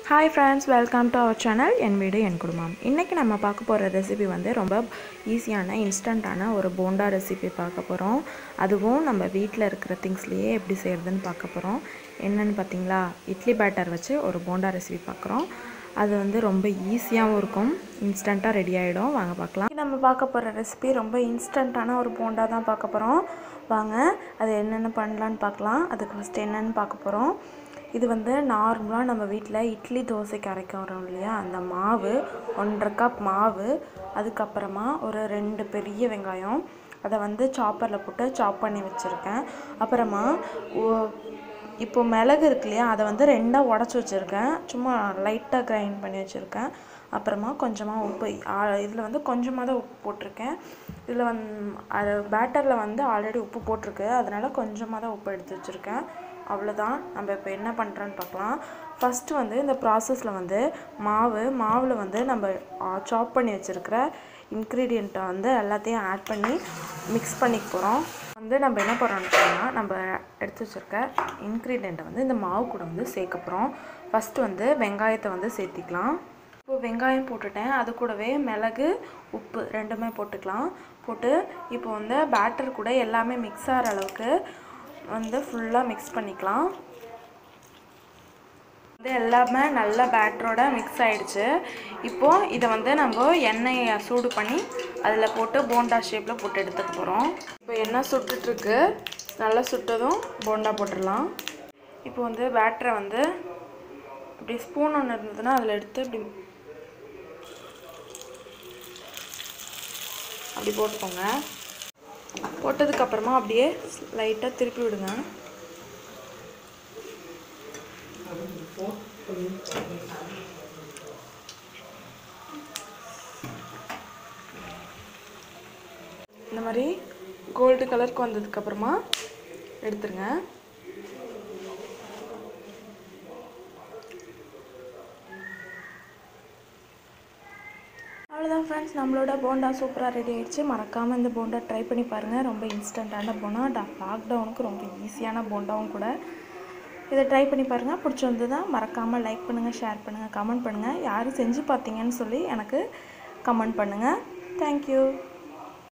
hi friends welcome to our channel என் வீடு என் குடும்பம் இன்றைக்கி நம்ம பார்க்க போகிற ரெசிபி வந்து ரொம்ப ஈஸியான இன்ஸ்டண்ட்டான ஒரு போண்டா ரெசிபி பார்க்க போகிறோம் அதுவும் நம்ம வீட்டில் இருக்கிற திங்ஸ்லேயே எப்படி செய்கிறதுன்னு பார்க்க போகிறோம் என்னென்னு பார்த்தீங்களா இட்லி பேட்டர் வச்சு ஒரு போண்டா ரெசிபி பார்க்குறோம் அது வந்து ரொம்ப ஈஸியாகவும் இருக்கும் இன்ஸ்டண்ட்டாக ரெடி ஆகிடும் வாங்க பார்க்கலாம் நம்ம பார்க்க போகிற ரெசிபி ரொம்ப இன்ஸ்டண்ட்டான ஒரு போண்டா தான் பார்க்க போகிறோம் வாங்க அது என்னென்ன பண்ணலான்னு பார்க்கலாம் அதுக்கு ஃபஸ்ட்டு என்னென்னு பார்க்க போகிறோம் இது வந்து நார்மலாக நம்ம வீட்டில் இட்லி தோசைக்கு அரைக்க வரோம் இல்லையா அந்த மாவு ஒன்றரை கப் மாவு அதுக்கப்புறமா ஒரு ரெண்டு பெரிய வெங்காயம் அதை வந்து சாப்பரில் போட்டு சாப் பண்ணி வச்சுருக்கேன் அப்புறமா ஓ- இப்போ மிளகு இருக்கு இல்லையா அதை வந்து ரெண்டாக உடச்சி வச்சுருக்கேன் சும்மா லைட்டாக கிரைண்ட் பண்ணி வச்சுருக்கேன் அப்புறமா கொஞ்சமாக உப்பு இதில் வந்து கொஞ்சமாக தான் உப்பு போட்டிருக்கேன் இதில் வந் அது பேட்டரில் வந்து ஆல்ரெடி உப்பு போட்டிருக்கு அதனால் கொஞ்சமாக தான் உப்பு எடுத்து வச்சுருக்கேன் அவ்வளோதான் நம்ம இப்போ என்ன பண்ணுறோன்னு பார்க்கலாம் ஃபஸ்ட்டு வந்து இந்த ப்ராசஸில் வந்து மாவு மாவில் வந்து நம்ம சாப் பண்ணி வச்சுருக்கிற இன்க்ரீடியண்ட்டை வந்து எல்லாத்தையும் ஆட் பண்ணி மிக்ஸ் பண்ணிக்க போகிறோம் வந்து நம்ம என்ன பண்ணுறோம்னா நம்ம எடுத்து வச்சுருக்க இன்க்ரீடியண்ட்டை வந்து இந்த மாவு கூட வந்து சேர்க்க போகிறோம் ஃபஸ்ட்டு வந்து வெங்காயத்தை வந்து சேர்த்திக்கலாம் இப்போ வெங்காயம் போட்டுட்டேன் அது கூடவே மிளகு உப்பு ரெண்டுமே போட்டுக்கலாம் போட்டு இப்போ வந்து பேட்டர் கூட எல்லாமே மிக்ஸ் ஆகிற அளவுக்கு வந்து ஃபுல்லாக மிக்ஸ் பண்ணிக்கலாம் இது எல்லாமே நல்ல பேட்டரோட மிக்ஸ் ஆயிடுச்சு இப்போது இதை வந்து நம்ம எண்ணெயை சூடு பண்ணி அதில் போட்டு போண்டா ஷேப்பில் போட்டு எடுத்துக்க போகிறோம் இப்போ எண்ணெய் சுட்டுட்ருக்கு நல்லா சுட்டதும் போண்டா போட்டுடலாம் இப்போ வந்து பேட்டரை வந்து இப்படி ஸ்பூன் ஒன்று இருந்ததுன்னா அதில் எடுத்து இப்படி அப்படி போட்டுக்கோங்க போட்டதுக்கப்புறமா அப்படியே லைட்டாக திருப்பி விடுங்க இந்த மாதிரி கோல்டு கலருக்கு வந்ததுக்கப்புறமா எடுத்துருங்க அவ்வளோதான் ஃப்ரெண்ட்ஸ் நம்மளோட போண்டா சூப்பராக ரெடி ஆயிடுச்சு மறக்காமல் இந்த போண்டா ட்ரை பண்ணி பாருங்கள் ரொம்ப இன்ஸ்டண்ட்டான போண்டா லாக்டவுனுக்கு ரொம்ப ஈஸியான போண்டாவும் கூட இதை ட்ரை பண்ணி பாருங்கள் பிடிச்சிருந்ததா மறக்காமல் லைக் பண்ணுங்கள் ஷேர் பண்ணுங்கள் கமெண்ட் பண்ணுங்கள் யார் செஞ்சு பார்த்தீங்கன்னு சொல்லி எனக்கு கமெண்ட் பண்ணுங்கள் தேங்க்யூ